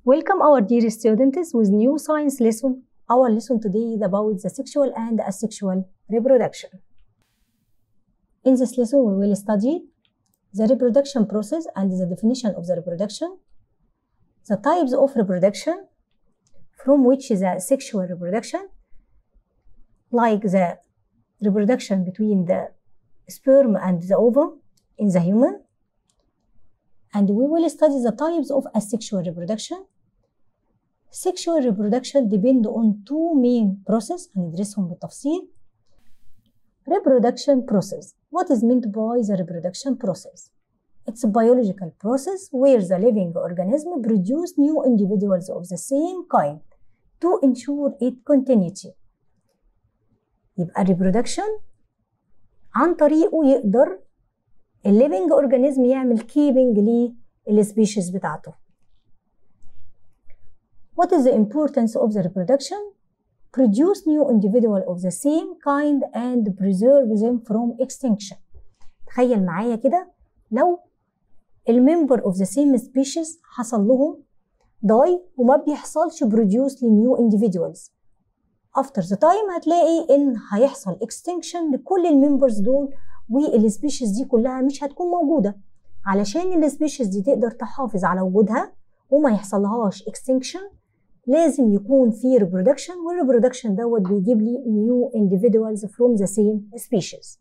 Welcome our dear students with new science lesson. Our lesson today is about the sexual and asexual reproduction. In this lesson, we will study the reproduction process and the definition of the reproduction, the types of reproduction, from which the sexual reproduction, like the reproduction between the sperm and the ovum in the human, and we will study the types of asexual reproduction. Sexual reproduction depend on two main process هندرسهم بالتفصيل. Reproduction process. What is meant by the reproduction process? It's a biological process where the living organism produce new individuals of the same kind to ensure its continuity. يبقى reproduction عن طريقه يقدر الليفنج اورجانيزم يعمل كيبنج للسبيشيز بتاعته. What is the importance of the reproduction? Produce new individual of the same kind and preserve them from extinction. تخيل معايا كده لو الممبر of the same species حصل لهم die وما بيحصلش produce لنيو individuals. After the time هتلاقي إن هيحصل extinction لكل الممبرز دول والسبيشيز دي كلها مش هتكون موجودة علشان السبيشيز دي تقدر تحافظ على وجودها وما يحصلهاش extinction لازم يكون في reproduction والreproduction دوت بيجيب لي new individuals from the same species.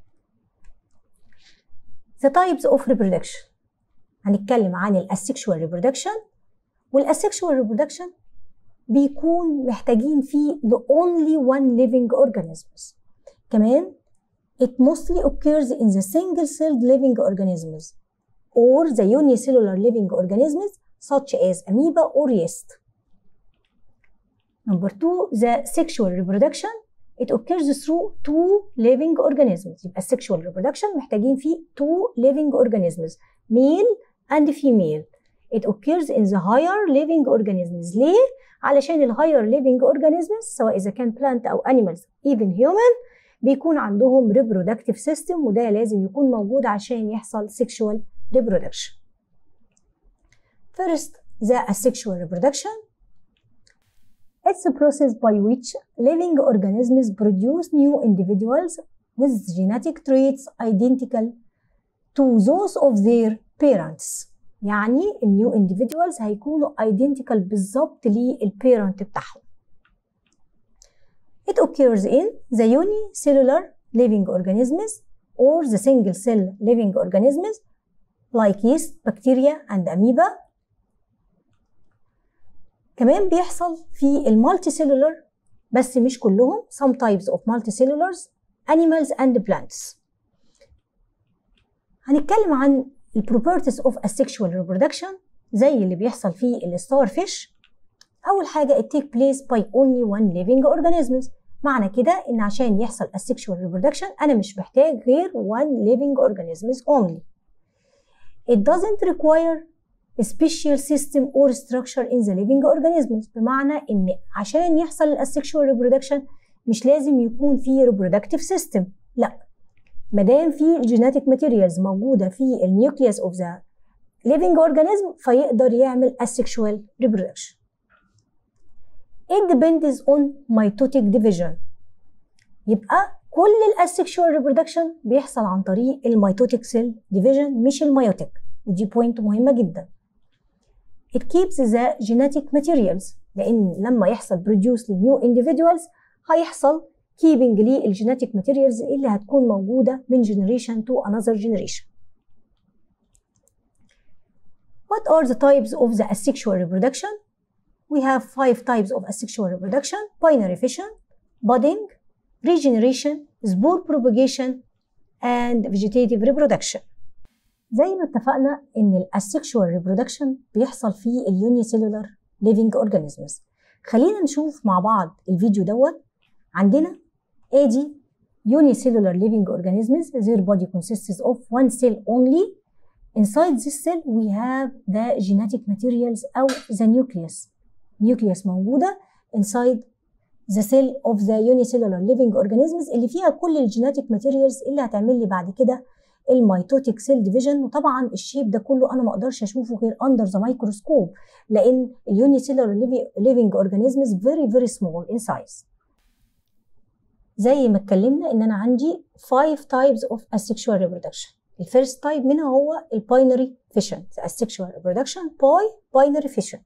The types of reproduction هنتكلم عن الاسexual reproduction والاسexual reproduction بيكون محتاجين فيه the only one living organisms كمان it mostly occurs in the single-celled living organisms or the unicellular living organisms such as amoeba or yeast. Number two, the sexual reproduction it occurs through two living organisms. يبقى sexual reproduction محتاجين فيه two living organisms male and female. It occurs in the higher living organisms. ليه؟ علشان ال higher living organisms سواء إذا كان plant أو animals even human بيكون عندهم reproductive system وده لازم يكون موجود عشان يحصل sexual reproduction. First, the asexual reproduction. It's a process by which living organisms produce new individuals with genetic traits identical to those of their parents. يعني النيو individuals هيكونوا identical بالظبط للبيرنت بتاعهم. It occurs in the unicellular living organisms or the single cell living organisms like yeast, bacteria and amoeba. كمان بيحصل في المالتيسيلولر بس مش كلهم some types of multicellulars animals and plants. هنتكلم عن ال properties of asexual reproduction زي اللي بيحصل في الستار فيش أول حاجة it take place by only one living organisms معنى كده إن عشان يحصل asexual reproduction أنا مش محتاج غير one living organisms only. It doesn't require a special system or structure in the living organisms بمعنى إن عشان يحصل asexual reproduction مش لازم يكون في reproductive system لا مادام في genetic materials موجودة في النيوكليوس of the living organism فيقدر يعمل asexual reproduction. It depends on mitotic division. يبقى كل الاسexual reproduction بيحصل عن طريق الميتوتيك سيل division مش الميوتيك ودي بوينت مهمة جدا. It keeps the genetic materials لأن لما يحصل produce لنيو individuals هيحصل keeping للجينيتيك materials اللي هتكون موجودة من generation to another generation. What are the types of the asexual reproduction? We have five types of asexual reproduction binary fission, budding, regeneration, spore propagation, and vegetative reproduction. زي ما اتفقنا ان الاسexual reproduction بيحصل في اليونيسيلولار living organisms. خلينا نشوف مع بعض الفيديو دوت عندنا ادي unicellular living organisms their body consists of one cell only inside this cell we have the genetic materials أو the nucleus nucleus موجودة inside the cell of the unicellular living organisms اللي فيها كل الجينيتك materials اللي هتعمل لي بعد كده الميتوتيك سيل ديفيجن وطبعا الشيب ده كله انا ما اقدرش اشوفه غير اندر ذا مايكروسكوب لان اليوني سيلر ليفنج اورجانيزمز فيري فيري سمول ان سايز زي ما اتكلمنا ان انا عندي 5 types of asexual reproduction الفيرست تايب منها هو الباينري فيشن asexual reproduction باي باينري فيشن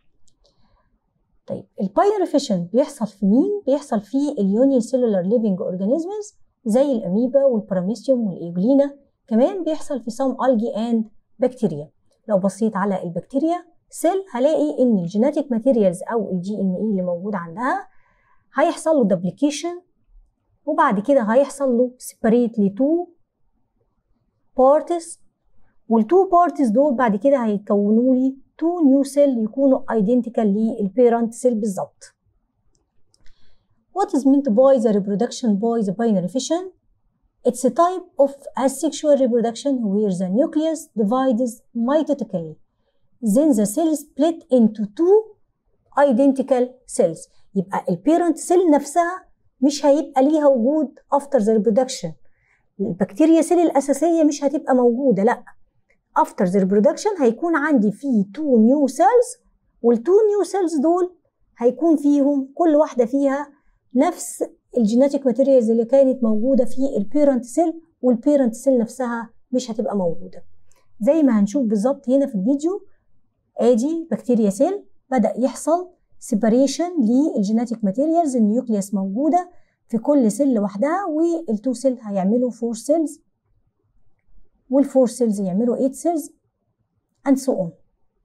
طيب الباينري فيشن بيحصل في مين؟ بيحصل في اليوني سيلولار ليفنج اورجانيزمز زي الاميبا والباراميسيوم والايجلينا كمان بيحصل في سام الجي اند بكتيريا لو بصيت على البكتيريا سيل هلاقي ان الجيناتيك ماتيريالز او الجي ان اي اللي موجود عندها هيحصل له دبليكيشن وبعد كده هيحصل له سيبريت لتو بارتس والتو بارتس دول بعد كده هيكونوا لي تو نيو سيل يكونوا ايدنتيكال للبيرنت سيل بالظبط What is meant by the reproduction by the binary fission? It's a type of asexual reproduction where the nucleus divides mitotically. Then the cells split into two identical cells. يبقى البيرنت سيل نفسها مش هيبقى ليها وجود after the reproduction. البكتيريا سيل الأساسية مش هتبقى موجودة لأ after the reproduction هيكون عندي فيه two new cells والتو نيو سيلز دول هيكون فيهم كل واحدة فيها نفس الجيناتيك ماتيريالز اللي كانت موجودة في البيرنت سيل والبيرنت سيل نفسها مش هتبقى موجودة زي ما هنشوف بالظبط هنا في الفيديو ادي بكتيريا سيل بدأ يحصل سيباريشن للجيناتيك ماتيريالز النيوكليوس موجودة في كل سيل لوحدها والتو سيل هيعملوا فور سيلز والفور سيلز يعملوا 8 سيلز and so on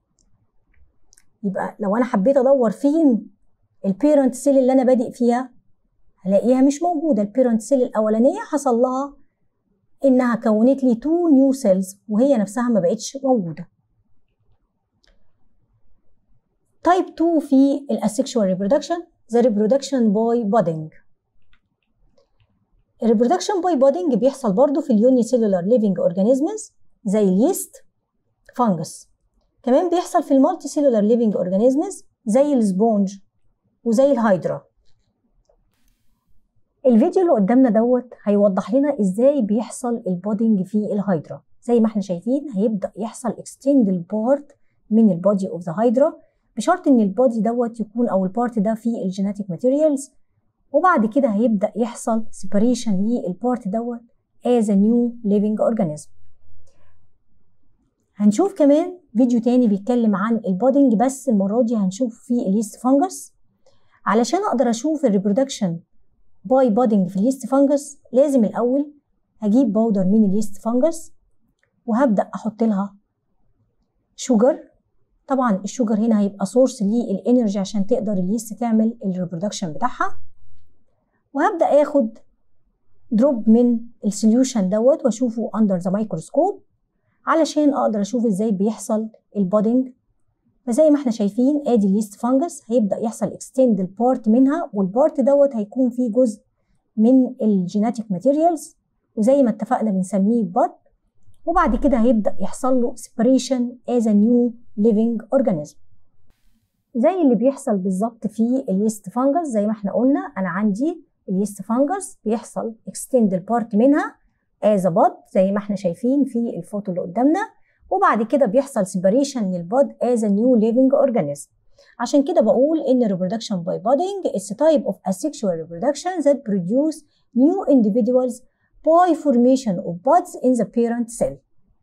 يبقى لو انا حبيت ادور فين البيرنت سيل اللي انا بادئ فيها هلاقيها مش موجوده البيرنت سيل الاولانيه حصل لها انها كونت لي تو نيو سيلز وهي نفسها ما بقتش موجوده تايب 2 في الاسexual reproduction the reproduction by budding الريبرودكشن باي بودنج بيحصل برضو في اليوني سيلولار ليفنج اورجانيزمز زي اليست فانجس كمان بيحصل في المالتي سيلولار ليفنج اورجانيزمز زي السبونج وزي الهايدرا الفيديو اللي قدامنا دوت هيوضح لنا ازاي بيحصل البودنج في الهايدرا زي ما احنا شايفين هيبدا يحصل اكستند البارت من البودي اوف ذا هايدرا بشرط ان البودي دوت يكون او البارت ده فيه الجيناتيك ماتيريالز وبعد كده هيبدأ يحصل separation للبارت دوت as a new living organism هنشوف كمان فيديو تاني بيتكلم عن البودنج بس المرة دي هنشوف فيه اليست فانجس علشان اقدر اشوف الريبرودكشن باي بودنج في اليست فانجس لازم الاول هجيب باودر من اليست فانجس وهبدأ احط لها شوجر طبعا الشوجر هنا هيبقى سورس للانرجي عشان تقدر اليست تعمل الريبرودكشن بتاعها وهبدا اخد دروب من السوليوشن دوت واشوفه اندر ذا مايكروسكوب علشان اقدر اشوف ازاي بيحصل البودنج فزي ما احنا شايفين ادي اليست فانجس هيبدا يحصل اكستند البارت منها والبارت دوت هيكون فيه جزء من الجيناتيك ماتيريالز وزي ما اتفقنا بنسميه باد وبعد كده هيبدا يحصل له separation as a new living organism زي اللي بيحصل بالظبط في اليست فانجس زي ما احنا قلنا انا عندي اليست فانجس بيحصل اكستند البارت منها از باد زي ما احنا شايفين في الفوتو اللي قدامنا وبعد كده بيحصل سيبريشن للباد از نيو ليفنج اورجانيزم عشان كده بقول ان reproduction by budding is a type of asexual reproduction that produce new individuals by formation of buds in the parent cell.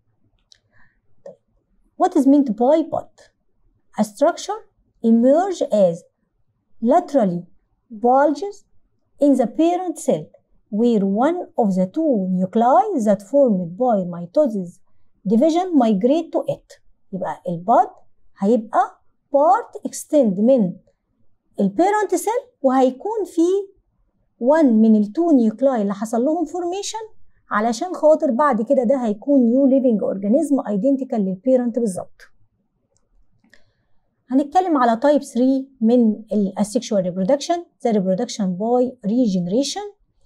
What is meant by bud? A structure emerge as laterally bulges in the parent cell where one of the two nuclei that formed by mitosis division migrate to it يبقى الباد هيبقى part extend من البيرنت سيل وهيكون في one من التو نيوكلاي اللي حصل لهم فورميشن علشان خاطر بعد كده ده هيكون نيو ليفنج اورجانيزم ايدنتيكال للبيرنت بالظبط هنتكلم على تايب 3 من الاسexual reproduction the reproduction by regeneration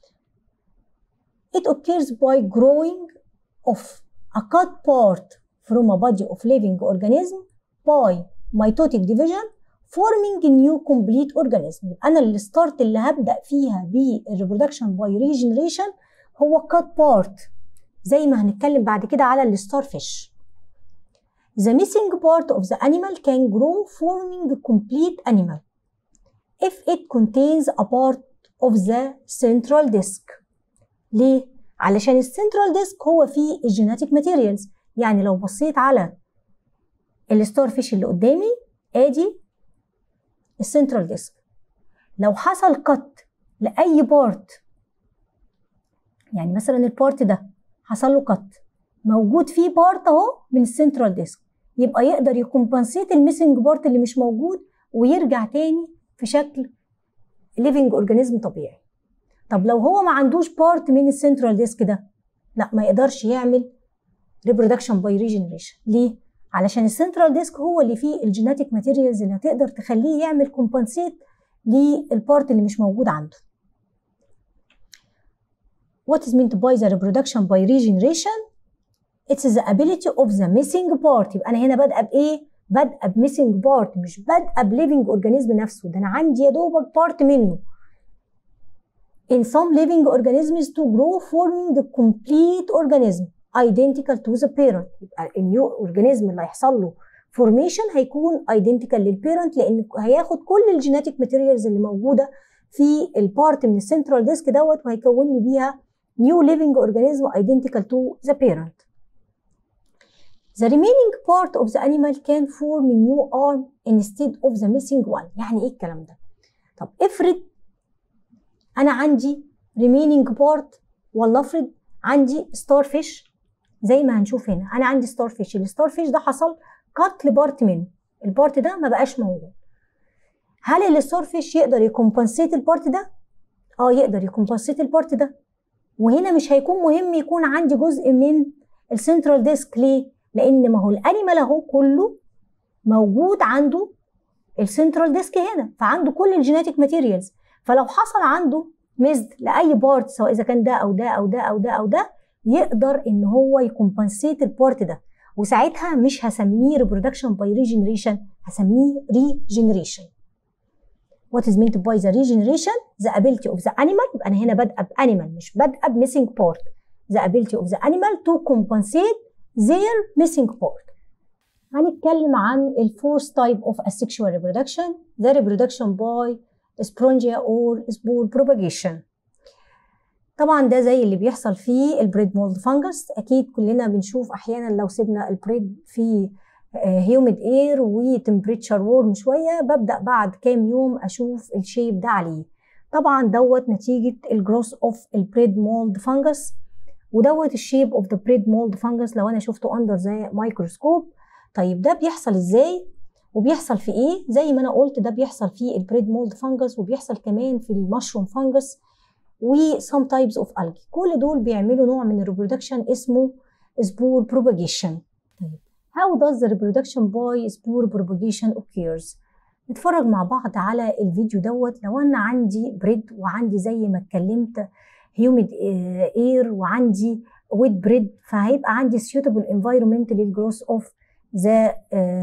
it occurs by growing of a cut part from a body of living organism by mitotic division forming a new complete organism يبقى انا الستارت اللي هبدا فيها بالريبرودكشن باي ريجنريشن هو cut part زي ما هنتكلم بعد كده على الستار فيش The missing part of the animal can grow forming a complete animal if it contains a part of the central disc. ليه؟ علشان السنترال ديسك هو فيه الجيناتيك ماتيريالز يعني لو بصيت على الستار فيش اللي قدامي ادي السنترال ديسك لو حصل قط لاي بارت يعني مثلا البارت ده حصل له قط موجود فيه بارت اهو من السنترال ديسك يبقى يقدر يكمبنسيت الميسنج بارت اللي مش موجود ويرجع تاني في شكل ليفنج اورجانيزم طبيعي طب لو هو ما عندوش بارت من السنترال ديسك ده لا ما يقدرش يعمل ريبرودكشن باي ريجنريشن ليه علشان السنترال ديسك هو اللي فيه الجيناتيك ماتيريالز اللي هتقدر تخليه يعمل كومبنسيت للبارت اللي مش موجود عنده What is meant by the reproduction by regeneration? It's the ability of the missing part يبقى أنا هنا بادئة بإيه؟ بادئة بميسنج بارت مش بادئة بليفنج أورجانيزم نفسه ده أنا عندي يا دوبك بارت منه in some living organisms to grow forming the complete organism identical to the parent يبقى النيو اورجانيزم اللي هيحصل له فورميشن هيكون identical للبيرنت لان هياخد كل الجيناتيك ماتيريالز اللي موجوده في البارت من السنترال ديسك دوت وهيكون لي بيها new living organism identical to the parent. The remaining part of the animal can form a new arm instead of the missing one. يعني ايه الكلام ده؟ طب افرض انا عندي remaining part ولا افرض عندي ستار فيش زي ما هنشوف هنا انا عندي ستار فيش الستار فيش ده حصل كات لبارت منه البارت ده ما بقاش موجود هل الستار فيش يقدر يكمبنسيت البارت ده اه يقدر يكمبنسيت البارت ده وهنا مش هيكون مهم يكون عندي جزء من السنترال ديسك ليه لان ما هو الانيمال اهو كله موجود عنده السنترال ديسك هنا فعنده كل الجينيتيك ماتيريالز فلو حصل عنده مزد لاي بارت سواء اذا كان ده او ده او ده او ده او ده يقدر ان هو يكمبنسيت البارت ده وساعتها مش هسميه reproduction by regeneration هسميه regeneration what is meant by the regeneration the ability of the animal يبقى انا هنا بادئه بانيمال مش بادئه بميسنج بارت the ability of the animal to compensate their missing part هنتكلم عن الفورث type of asexual reproduction the reproduction by spongia or spore propagation طبعا ده زي اللي بيحصل في البريد مولد فانجس اكيد كلنا بنشوف احيانا لو سيبنا البريد في هيوميد اير وتمبريتشر وورم شويه ببدا بعد كام يوم اشوف الشيب ده عليه طبعا دوت نتيجه الجروس اوف البريد مولد فانجس ودوت الشيب اوف ذا بريد مولد فانجس لو انا شفته اندر زي مايكروسكوب طيب ده بيحصل ازاي وبيحصل في ايه زي ما انا قلت ده بيحصل في البريد مولد فانجس وبيحصل كمان في المشروم فانجس و some types of algae كل دول بيعملوا نوع من الريبرودكشن اسمه spore propagation طيب how does the reproduction by spore propagation occurs نتفرج مع بعض على الفيديو دوت لو انا عندي بريد وعندي زي ما اتكلمت هيوميد اير وعندي ويت بريد فهيبقى عندي suitable environment للجروث اوف ذا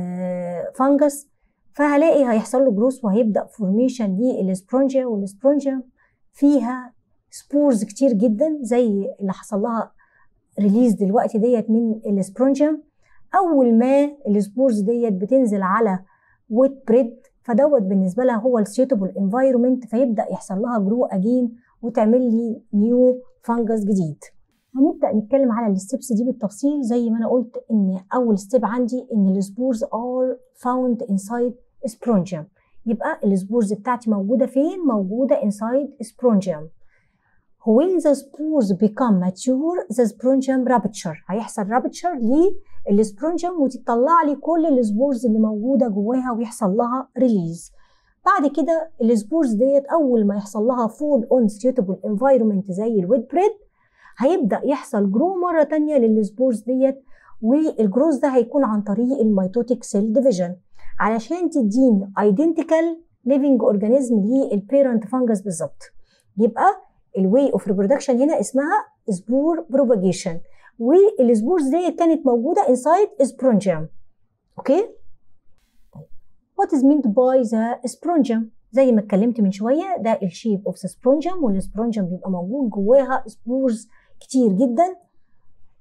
فانجس فهلاقي هيحصل له جروث وهيبدا فورميشن للسبرونجيا والسبرونجيا فيها سبورز كتير جدا زي اللي حصل لها ريليز دلوقتي ديت من السبرونجيوم اول ما السبورز ديت بتنزل على ويت بريد فدوت بالنسبه لها هو السيوتابل انفايرمنت فيبدا يحصل لها جرو اجين وتعمل لي نيو فانجس جديد هنبدا نتكلم على الستبس دي بالتفصيل زي ما انا قلت ان اول ستيب عندي ان السبورز ار فاوند انسايد سبرونجيوم يبقى السبورز بتاعتي موجوده فين موجوده انسايد سبرونجيوم when the spores become mature the spongium rupture هيحصل rupture للسبرونجيوم وتطلع لي كل السبورز اللي موجوده جواها ويحصل لها ريليز بعد كده السبورز ديت اول ما يحصل لها فول اون suitable environment زي الويت بريد هيبدا يحصل جرو مره تانية للسبورز ديت والجروز ده هيكون عن طريق الميتوتيك سيل ديفيجن علشان تديني ايدنتيكال ليفنج اورجانيزم للبيرنت فانجس بالظبط يبقى الواي اوف ريبرودكشن هنا اسمها سبور بروباجيشن والسبورز دي كانت موجوده انسايد سبرونجيوم اوكي وات از مينت باي ذا سبرونجيوم زي ما اتكلمت من شويه ده الشيب اوف ذا سبرونجيوم والسبرونجيوم بيبقى موجود جواها سبورز كتير جدا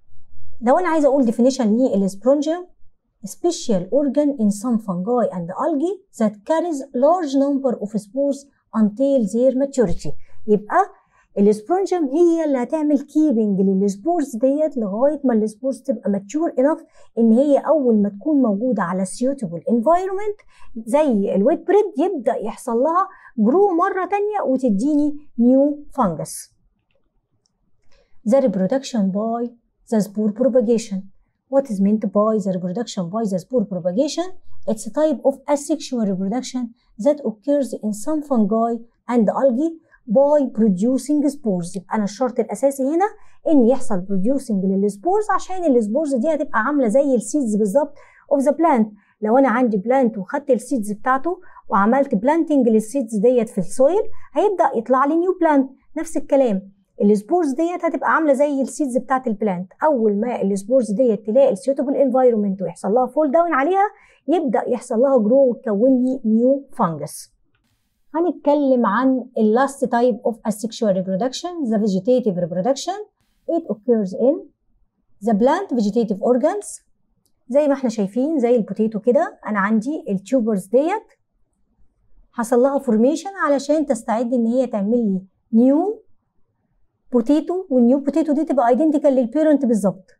لو انا عايزه اقول definition للسبرونجيوم special organ in some fungi and algae that carries large number of spores until their maturity يبقى السبرونجيوم هي اللي هتعمل كيبنج للسبورز ديت لغايه ما السبورز تبقى ماتشور انف ان هي اول ما تكون موجوده على suitable environment زي الويت بريد يبدا يحصل لها جرو مره تانية وتديني نيو فانجس the reproduction by the spore propagation what is meant by the reproduction by the spore propagation it's a type of asexual reproduction that occurs in some fungi and algae by producing spores يبقى انا الشرط الاساسي هنا ان يحصل producing للسبورز عشان السبورز دي هتبقى عامله زي السيدز بالظبط of the plant لو انا عندي بلانت وخدت السيدز بتاعته وعملت بلانتنج للسيدز ديت في السويل هيبدا يطلع لي نيو بلانت نفس الكلام السبورز ديت هتبقى عامله زي السيدز بتاعت البلانت اول ما السبورز ديت تلاقي السيوتبل انفايرمنت ويحصل لها فول داون عليها يبدا يحصل لها جرو وتكون لي نيو فانجس هنتكلم عن ال last type of asexual reproduction the vegetative reproduction it occurs in the plant vegetative organs زي ما احنا شايفين زي البوتيتو كده انا عندي التيوبرز ديت حصل لها فورميشن علشان تستعد ان هي تعمل لي نيو بوتيتو والنيو بوتيتو دي تبقى ايدنتيكال للبيرنت بالظبط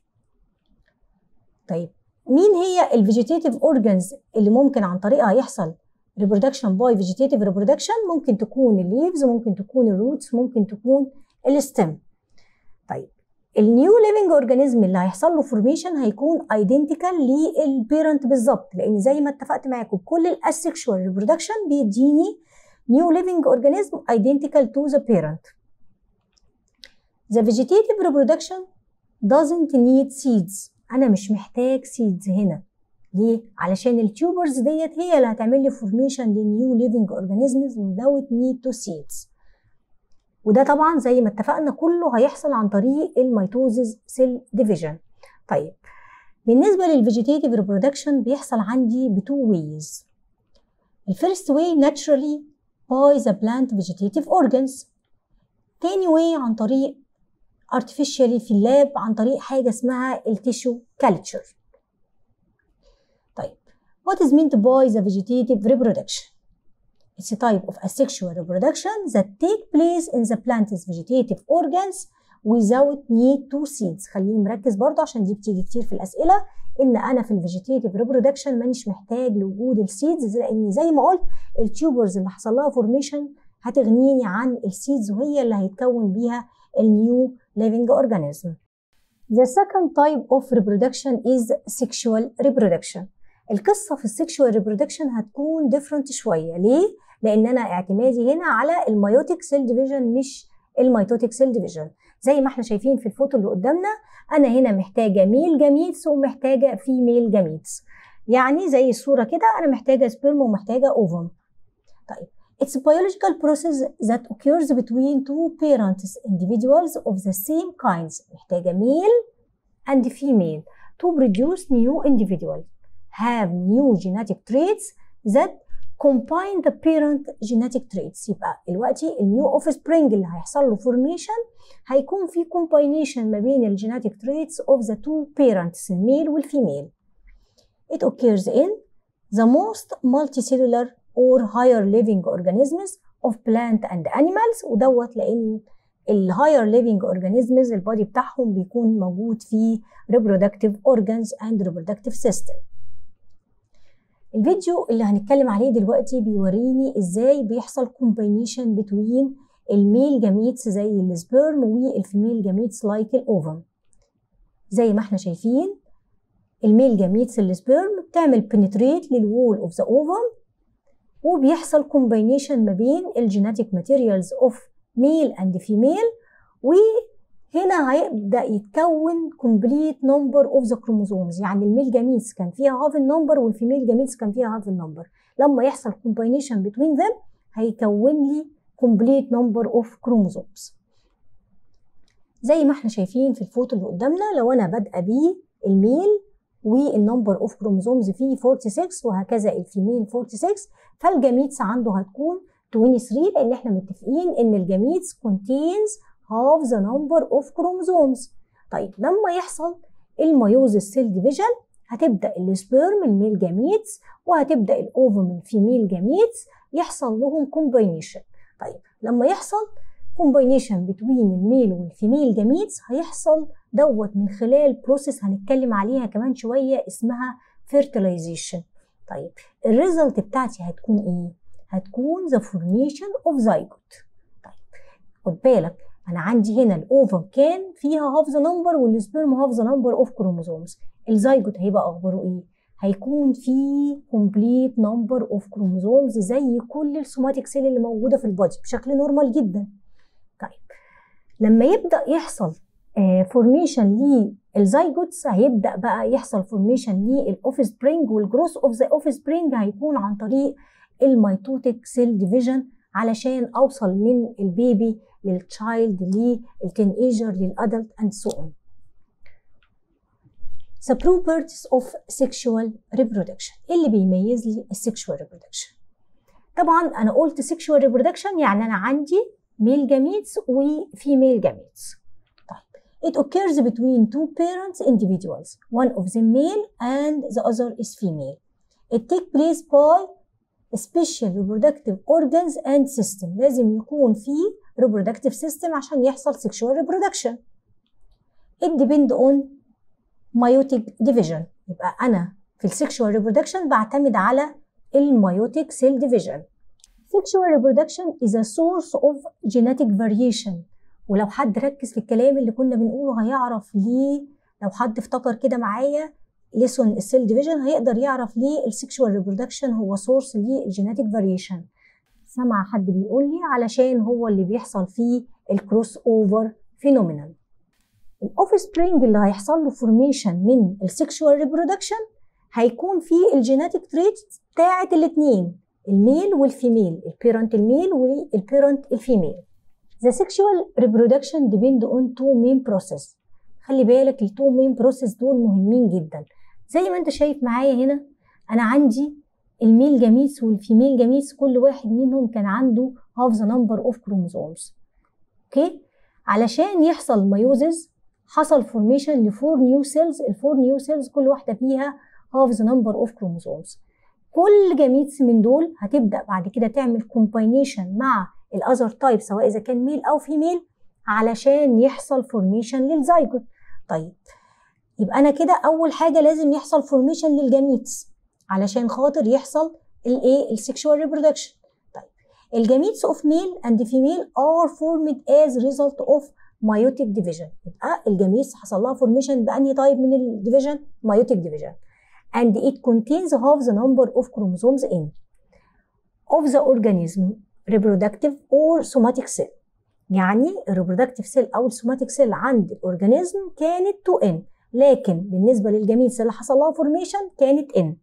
طيب مين هي الفيجيتيف اورجانز اللي ممكن عن طريقها يحصل reproduction by vegetative reproduction ممكن تكون الليفز ممكن تكون الروتس ممكن تكون الستم طيب النيو ليفنج اورجانيزم اللي هيحصل له فورميشن هيكون ايدنتيكال للبيرنت بالظبط لان زي ما اتفقت معاكم كل الاسكشوال ريبرودكشن بيديني نيو ليفنج اورجانيزم ايدنتيكال تو ذا بيرنت The vegetative reproduction doesn't need seeds انا مش محتاج seeds هنا ليه؟ علشان التيوبرز ديت هي اللي هتعمل لي فورميشن لنيو ليفنج اورجانيزمز without need to seeds وده طبعا زي ما اتفقنا كله هيحصل عن طريق الميتوزيس سيل ديفيجن طيب بالنسبه للفيجيتيف ريبرودكشن بيحصل عندي بتو ويز الفيرست واي naturally by the plant vegetative organs تاني واي عن طريق artificially في اللاب عن طريق حاجه اسمها التيشو كالتشر طيب what is meant by the vegetative reproduction It's a type of asexual reproduction that take place in the plant's vegetative organs without need to seeds خليني مركز برضه عشان دي بتيجي كتير في الأسئلة إن أنا في الفيجيتيف ريبرودكشن مانيش محتاج لوجود السيدز لأن زي ما قلت التيوبرز اللي حصل لها فورميشن هتغنيني عن السيدز وهي اللي هيتكون بيها النيو living organism. The second type of reproduction is sexual reproduction. القصة في السكشوال ريبرودكشن هتكون ديفرنت شوية ليه؟ لأن أنا اعتمادي هنا على الميوتيك سيل ديفيجن مش الميتوتيك سيل ديفيجن زي ما احنا شايفين في الفوتو اللي قدامنا أنا هنا محتاجة ميل جاميتس ومحتاجة فيميل جاميتس يعني زي الصورة كده أنا محتاجة سبرم ومحتاجة أوفم طيب It's a biological process that occurs between two parents individuals of the same kinds محتاجة male and female to produce new individuals have new genetic traits that combine the parent genetic traits يبقى دلوقتي النيو اوف سبرينج اللي هيحصل له formation هيكون في combination ما بين الجينيتك traits of the two parents الميل والفيميل it occurs in the most multicellular or higher living organisms of plant and animals ودوت لان الهاير living organisms البادي بتاعهم بيكون موجود في reproductive organs and reproductive system الفيديو اللي هنتكلم عليه دلوقتي بيوريني ازاي بيحصل كومباينيشن بتوين الميل جاميتس زي السبرم والفيميل جاميتس لايك الاوفم زي ما احنا شايفين الميل جاميتس السبرم بتعمل بنتريت للوول اوف ذا اوفم وبيحصل كومباينيشن ما بين الجينيتك ماتيريالز اوف ميل اند فيميل وهنا هيبدا يتكون كومبليت نمبر اوف ذا كروموزومز يعني الميل جاميتس كان فيها هاف النمبر والفيميل جاميتس كان فيها هاف النمبر لما يحصل كومباينيشن بتوين ذم هيكون لي كومبليت نمبر اوف كروموزومز زي ما احنا شايفين في الفوتو اللي قدامنا لو انا بادئه بيه الميل والنمبر اوف كروموزومز فيه 46 وهكذا الفيميل 46 فالجاميتس عنده هتكون 23 لان احنا متفقين ان الجاميتس contains half the number of chromosomes طيب لما يحصل الميوزس سيل ديفيجن هتبدا السبيرم الميل جاميتس وهتبدا الاوفم الفيميل جاميتس يحصل لهم كومباينيشن طيب لما يحصل كومباينيشن بتوين الميل والفيميل جاميتس هيحصل دوت من خلال بروسيس هنتكلم عليها كمان شويه اسمها فيرتلايزيشن طيب الريزلت بتاعتي هتكون ايه هتكون ذا فورميشن اوف زايجوت طيب خد بالك انا عندي هنا الاوفم كان فيها هاف ذا نمبر والسبيرم هاف ذا نمبر اوف كروموزومز الزايجوت هيبقى اخباره ايه هيكون فيه كومبليت نمبر اوف كروموزومز زي كل السوماتيك سيل اللي موجوده في البادي بشكل نورمال جدا طيب لما يبدا يحصل فورميشن للزايجوتس هيبدا بقى يحصل فورميشن للاوف سبرينج والجروث اوف ذا اوف سبرينج هيكون عن طريق الميتوتيك سيل ديفيجن علشان اوصل من البيبي للتشايلد للتين ايجر للادلت اند سو اون The properties of sexual reproduction اللي بيميز لي السكشوال reproduction طبعا انا قلت sexual reproduction يعني انا عندي male gametes وفيميل gametes طيب it occurs between two parents individuals one of them male and the other is female it take place by special reproductive organs and system لازم يكون في reproductive system عشان يحصل sexual reproduction it depend on meiotic division يبقى أنا في السكشوال reproduction بعتمد على الميوتيك cell division sexual reproduction is a source of genetic variation ولو حد ركز في الكلام اللي كنا بنقوله هيعرف ليه لو حد افتكر كده معايا ليسون السيل ديفيجن هيقدر يعرف ليه السكشوال ريبرودكشن هو سورس للجينيتك فاريشن سمع حد بيقول لي علشان هو اللي بيحصل فيه الكروس اوفر فينومينال الاوف سبرينج اللي هيحصل له فورميشن من السكشوال ريبرودكشن هيكون فيه الجينيتك تريتس بتاعه الاثنين الميل والفيميل البيرنت الميل والبيرنت الفيميل The sexual reproduction depend on two main process خلي بالك التو مين بروسيس دول مهمين جدا زي ما انت شايف معايا هنا انا عندي الميل جاميس والفيميل جاميس كل واحد منهم كان عنده هاف ذا نمبر اوف كروموزومز اوكي علشان يحصل ميوزز حصل فورميشن لفور نيو سيلز الفور نيو سيلز كل واحده فيها هاف ذا نمبر اوف كروموزومز كل جاميتس من دول هتبدا بعد كده تعمل كومباينيشن مع الاذر تايب سواء اذا كان ميل او فيميل علشان يحصل فورميشن للزايجوت طيب يبقى انا كده اول حاجه لازم يحصل فورميشن للجاميتس علشان خاطر يحصل الايه السكشوال ريبرودكشن طيب الجاميتس اوف ميل اند فيميل ار فورمد از ريزلت اوف مايوتيك ديفيجن يبقى الجاميتس حصل لها فورميشن بانهي تايب من الديفيجن مايوتيك ديفيجن and it contains half the number of chromosomes in of the organism reproductive or somatic cell يعني الريبرودكتيف سيل او السوماتيك سيل عند الاورجانيزم كانت 2 ان لكن بالنسبه للجميتس اللي حصل لها فورميشن كانت ان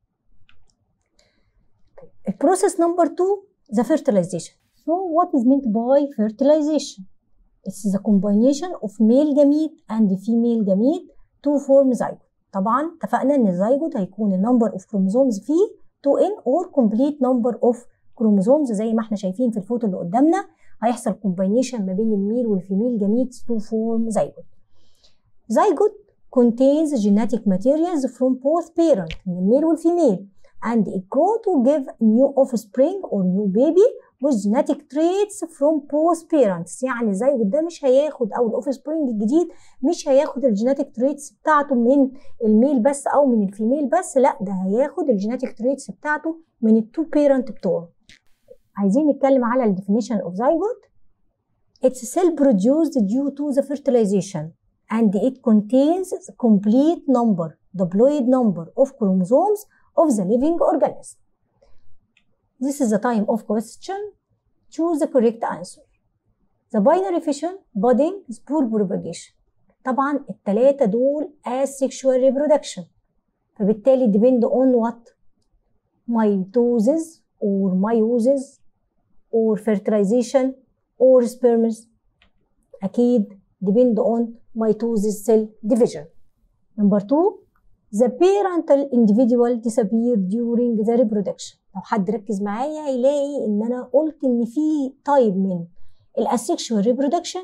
البروسيس نمبر 2 the fertilization so what is meant by fertilization it's the combination of male gamete and female gamete to form zygote طبعا اتفقنا ان الزيجوت هيكون النمبر اوف كروموزومز فيه 2 ان اور كومبليت نمبر اوف كروموزومز زي ما احنا شايفين في الفوتو اللي قدامنا هيحصل كومباينيشن ما بين الميل والفيميل جاميتس تو فورم زيجوت زيجوت contains genetic materials from both parents من الميل والفيميل and it grow to give new offspring or new baby with genetic traits from both parents يعني الزيجوت ده مش هياخد او الاوف سبرينج الجديد مش هياخد الجينيتك تريتس بتاعته من الميل بس او من الفيميل بس لا ده هياخد الجينيتك تريتس بتاعته من التو بيرنت بتوعه عايزين نتكلم على ال definition of zygote It's cell produced due to the fertilization and it contains the complete number, diploid number of chromosomes of the living organism. This is the time of question. Choose the correct answer. The binary fission, budding, spore propagation. طبعا التلاتة دول asexual reproduction. فبالتالي depend on what? Mitosis or meiosis or fertilization or sperms أكيد depend on mitosis cell division. Number two, the parental individual disappear during the reproduction. لو حد ركز معايا هيلاقي إن أنا قلت إن في تايب من الاسexual reproduction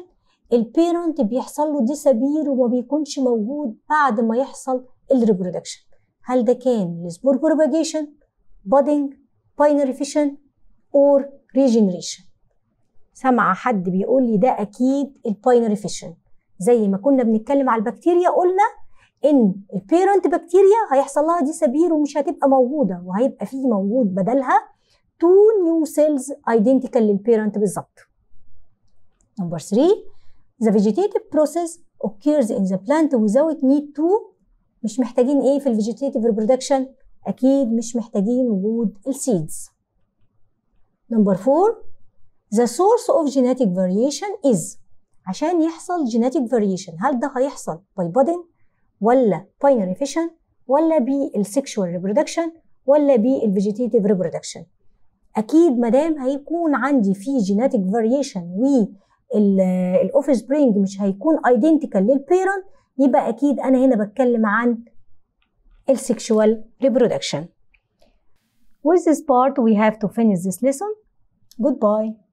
البيرنت بيحصل له ديسابير وما بيكونش موجود بعد ما يحصل الريبرودكشن هل ده كان السبور بروباجيشن بودنج باينري فيشن اور ريجنريشن سمع حد بيقول لي ده اكيد الباينري فيشن زي ما كنا بنتكلم على البكتيريا قلنا ان البيرنت بكتيريا هيحصل لها ديسابير ومش هتبقى موجوده وهيبقى فيه موجود بدلها تو نيو سيلز ايدنتيكال للبيرنت بالظبط نمبر 3 the vegetative process occurs in the plant without need to مش محتاجين ايه في الفيجيتيتيف reproduction اكيد مش محتاجين وجود السيدز نمبر 4 the source of genetic variation is عشان يحصل genetic variation هل ده هيحصل by budding ولا binary fission ولا بالsexual reproduction ولا بالvegetative reproduction اكيد مادام هيكون عندي في genetic variation و الاوف سبرينج مش هيكون identical للبيرنت يبقى اكيد انا هنا بتكلم عن السexual reproduction With this part we have to finish this lesson. Goodbye.